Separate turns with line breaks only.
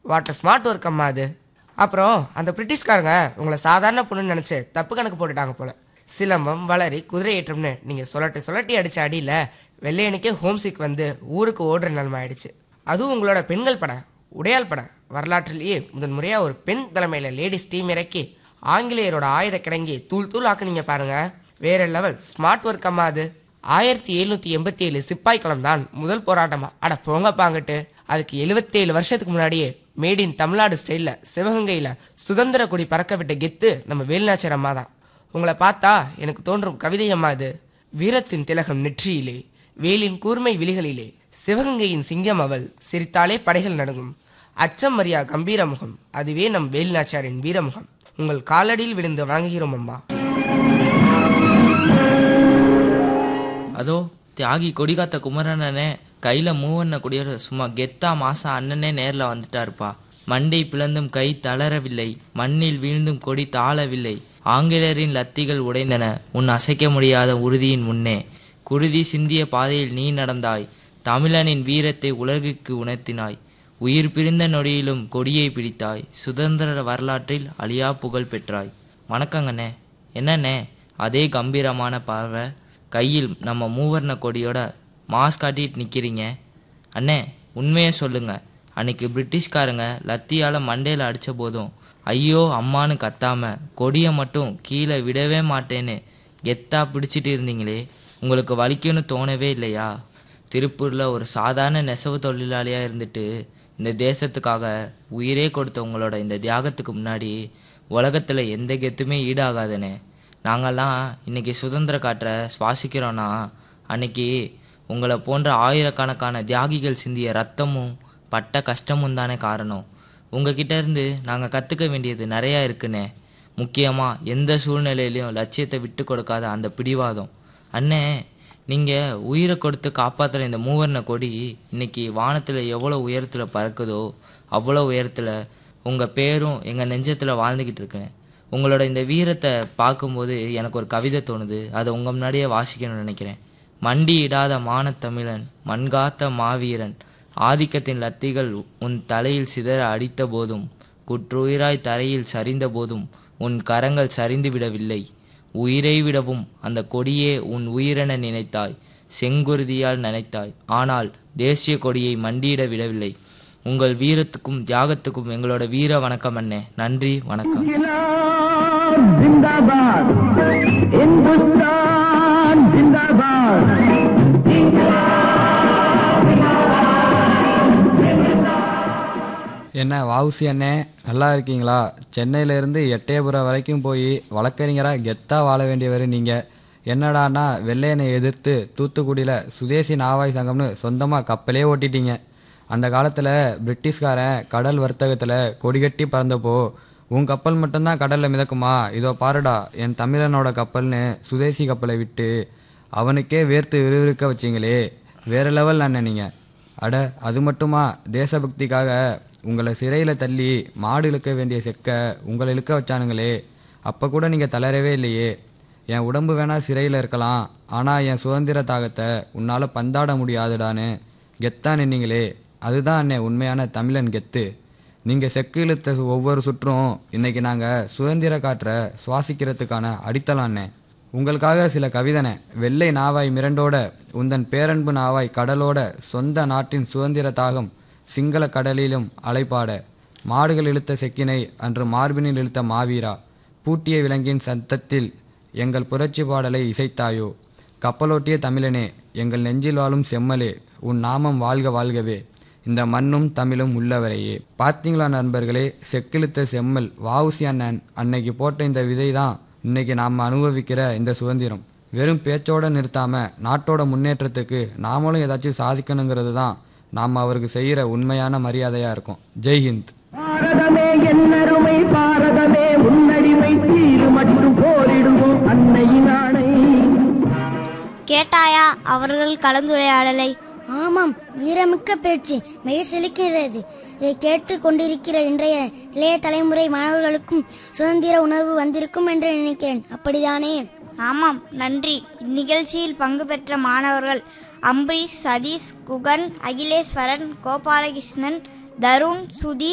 what smart work அம்மா அது அப்புறம் அந்த பிரிட்டிஷ்காரங்க உங்களை சாதாரண பொண்ணுன்னு நினச்சி தப்பு கணக்கு போட்டுட்டாங்க போல சிலம்பம் வளரி குதிரை ஏற்றம்னு நீங்கள் சொல்லட்டி சொல்லட்டி அடித்த அடியில் வெள்ளையனுக்கே ஹோம் சிக் வந்து ஊருக்கு ஓடுற நிலைமை ஆயிடுச்சு அதுவும் உங்களோட பெண்கள் படம் உடையாள் படம் வரலாற்றிலேயே முதன் முறையாக ஒரு பெண் தலைமையில் லேடிஸ் டீம் இறக்கி ஆங்கிலேயரோட ஆயுத கிடங்கி தூள் தூள் ஆக்குனீங்க பாருங்க வேற லெவல் ஸ்மார்ட் ஒர்க் அம்மா அது ஆயிரத்தி எழுநூத்தி எண்பத்தி ஏழு சிப்பாய் களம் தான் முதல் போராட்டமா அட போங்க பாங்கட்டு அதுக்கு 77 வருஷத்துக்கு முன்னாடியே மேட் இன் தமிழ்நாடு ஸ்டைல்ல சிவகங்கையில சுதந்திர கொடி பறக்க விட்ட கெத்து நம்ம வேலுநாச்சர் அம்மா தான் உங்களை பார்த்தா எனக்கு தோன்றும் கவிதை அம்மா இது வீரத்தின் திலகம் நெற்றியிலே வேலின் கூர்மை விழிகளிலே சிவகங்கையின் சிங்கம் அவள் சிரித்தாலே படைகள் நடுங்கும் அச்சம் மரியா கம்பீர முகம் அதுவே நம் வேலுநாச்சாரின் வீரமுகம் உங்கள் காலடியில் விழுந்து வணங்குகிறோம் அம்மா
அதோ தியாகி கொடிகாத்த குமரனனே கையில மூவண்ண கொடியோட சும்மா கெத்தா மாசம் அண்ணனே நேர்ல வந்துட்டாருப்பா மண்டை பிளந்தும் கை தளரவில்லை மண்ணில் வீழ்ந்தும் கொடி தாழவில்லை ஆங்கிலேயரின் லத்திகள் உடைந்தன உன் அசைக்க முடியாத உறுதியின் முன்னே குருதி சிந்திய பாதையில் நீ நடந்தாய் தமிழனின் வீரத்தை உலகிற்கு உணர்த்தினாய் உயிர் பிரிந்த நொடியிலும் கொடியை பிடித்தாய் சுதந்திர வரலாற்றில் அழியா புகழ் பெற்றாய் வணக்கங்கண்ணே என்னண்ணே அதே கம்பீரமான பார்வை கையில் நம்ம மூவர்ண கொடியோட மாஸ்க் காட்டிட்டு நிற்கிறீங்க அண்ணே உண்மையை சொல்லுங்க அன்னைக்கு பிரிட்டிஷ்காரங்க லத்தியால மண்டையில் அடித்த போதும் ஐயோ அம்மான்னு கத்தாம கொடியை மட்டும் கீழே விடவே மாட்டேன்னு கெத்தா பிடிச்சிட்டு இருந்தீங்களே உங்களுக்கு வலிக்கும்னு தோணவே இல்லையா திருப்பூரில் ஒரு சாதாரண நெசவு தொழிலாளியாக இருந்துட்டு இந்த தேசத்துக்காக உயிரே கொடுத்த உங்களோட இந்த தியாகத்துக்கு முன்னாடி உலகத்தில் எந்த கெத்துமே ஈடாகாதுனே நாங்கள்லாம் இன்னைக்கு சுதந்திர காற்றை சுவாசிக்கிறோன்னா அன்னைக்கு உங்களை போன்ற ஆயிரக்கணக்கான தியாகிகள் சிந்திய ரத்தமும் பட்ட கஷ்டமும் தானே காரணம் உங்ககிட்ட இருந்து நாங்கள் கற்றுக்க வேண்டியது நிறையா இருக்குண்ணே முக்கியமாக எந்த சூழ்நிலையிலையும் லட்சியத்தை விட்டு கொடுக்காத அந்த பிடிவாதம் அண்ணே நீங்கள் உயிரை கொடுத்து காப்பாற்றுற இந்த மூவர்ண கொடி இன்னைக்கு வானத்தில் எவ்வளோ உயரத்தில் பறக்குதோ அவ்வளோ உயரத்தில் உங்கள் பேரும் எங்கள் நெஞ்சத்தில் வாழ்ந்துக்கிட்டு இருக்கேன் உங்களோட இந்த வீரத்தை பார்க்கும்போது எனக்கு ஒரு கவிதை தோணுது அதை உங்கள் முன்னாடியே வாசிக்கணும்னு நினைக்கிறேன் மண்டி இடாத மானத்தமிழன் மண்காத்த மாவீரன் ஆதிக்கத்தின் லத்திகள் உன் தலையில் சிதற அடித்த போதும் குற்றுயிராய் தரையில் சரிந்த போதும் உன் கரங்கள் சரிந்து விடவில்லை உயிரை விடவும் அந்த கொடியே உன் உயிரென நினைத்தாய் செங்குருதியால் நினைத்தாய் ஆனால் தேசிய கொடியை மண்டியிட விடவில்லை உங்கள் வீரத்துக்கும் தியாகத்துக்கும் எங்களோட வீர வணக்கம் அண்ணே நன்றி வணக்கம்
जिंदाबाद हिंदुस्तान जिंदाबाद
என்ன வாவுசி அண்ணே நல்லா இருக்கீங்களா சென்னையிலேருந்து எட்டயபுரம் வரைக்கும் போய் வழக்கறிஞராக கெத்தாக வாழ வேண்டியவர் நீங்கள் என்னடான்னா வெள்ளையனை எதிர்த்து தூத்துக்குடியில் சுதேசி நாவாய் சங்கம்னு சொந்தமாக கப்பலே ஓட்டிட்டீங்க அந்த காலத்தில் பிரிட்டிஷ்காரன் கடல் வர்த்தகத்தில் கொடிகட்டி பறந்தப்போ உன் கப்பல் மட்டும்தான் கடலில் மிதக்குமா இதோ பாருடா என் தமிழனோட கப்பல்னு சுதேசி கப்பலை விட்டு அவனுக்கே வேர்த்து விறுவிறுக்க வச்சிங்களே வேற லெவல் அண்ணன் நீங்கள் அட அது மட்டுமா தேசபக்திக்காக உங்களை சிறையில் தள்ளி மாடு இழுக்க வேண்டிய செக்க உங்களை இழுக்க வச்சானுங்களே அப்போ கூட நீங்கள் தளரவே இல்லையே என் உடம்பு வேணா சிறையில் இருக்கலாம் ஆனால் என் சுதந்திர தாகத்தை உன்னால் பந்தாட முடியாதுடான்னு கெத்தா நின்னீங்களே அதுதான் அண்ணே உண்மையான தமிழன் கெத்து நீங்கள் செக்கு இழுத்த ஒவ்வொரு சுற்றும் இன்னைக்கு நாங்கள் சுதந்திர காற்றை சுவாசிக்கிறதுக்கான அடித்தளம் அண்ணே உங்களுக்காக சில கவிதனை வெள்ளை நாவாய் மிரண்டோட உந்தன் பேரன்பு நாவாய் கடலோட சொந்த நாட்டின் சுதந்திர தாகம் சிங்கள கடலிலும் அலைப்பாட மாடுகள் இழுத்த செக்கினை அன்று மார்பினில் இழுத்த மாவீரா பூட்டிய விலங்கின் சத்தத்தில் எங்கள் புரட்சி பாடலை இசைத்தாயோ கப்பலோட்டிய தமிழனே எங்கள் நெஞ்சில் வாழும் செம்மலே உன் நாமம் வாழ்க வாழ்கவே இந்த மண்ணும் தமிழும் உள்ளவரையே பார்த்தீங்களா நண்பர்களே செக்கிழுத்த செம்மல் வாவுசி அண்ணன் அன்னைக்கு போட்ட இந்த விதை தான் இன்னைக்கு நாம் அனுபவிக்கிற இந்த சுதந்திரம் வெறும் பேச்சோட நிறுத்தாம நாட்டோட முன்னேற்றத்துக்கு நாமளும் ஏதாச்சும் சாதிக்கணுங்கிறது தான் நாம் அவருக்கு செய்கிற உண்மையான மரியாதையா இருக்கும் ஜெய்ஹிந்த்
பாரதமே என்னருமை பாரதமே உன்னடிமை தீரு மட்டும் போரிடுவோம் அன்னையின் ஆணை
கேட்டாயா அவர்கள் கலந்துரையாடலை
ஆமாம் வீரமிக்க பேச்சு மெய் செலுக்கிறது இதை கேட்டு கொண்டிருக்கிற இன்றைய இளைய தலைமுறை மாணவர்களுக்கும் சுதந்திர உணர்வு வந்திருக்கும் என்று நினைக்கிறேன் அப்படிதானே
ஆமாம் நன்றி இந்நிகழ்ச்சியில் பங்கு பெற்ற மாணவர்கள் அம்பரீஷ் சதீஷ் குகன் அகிலேஸ்வரன் கோபாலகிருஷ்ணன் தருண் சுதீர்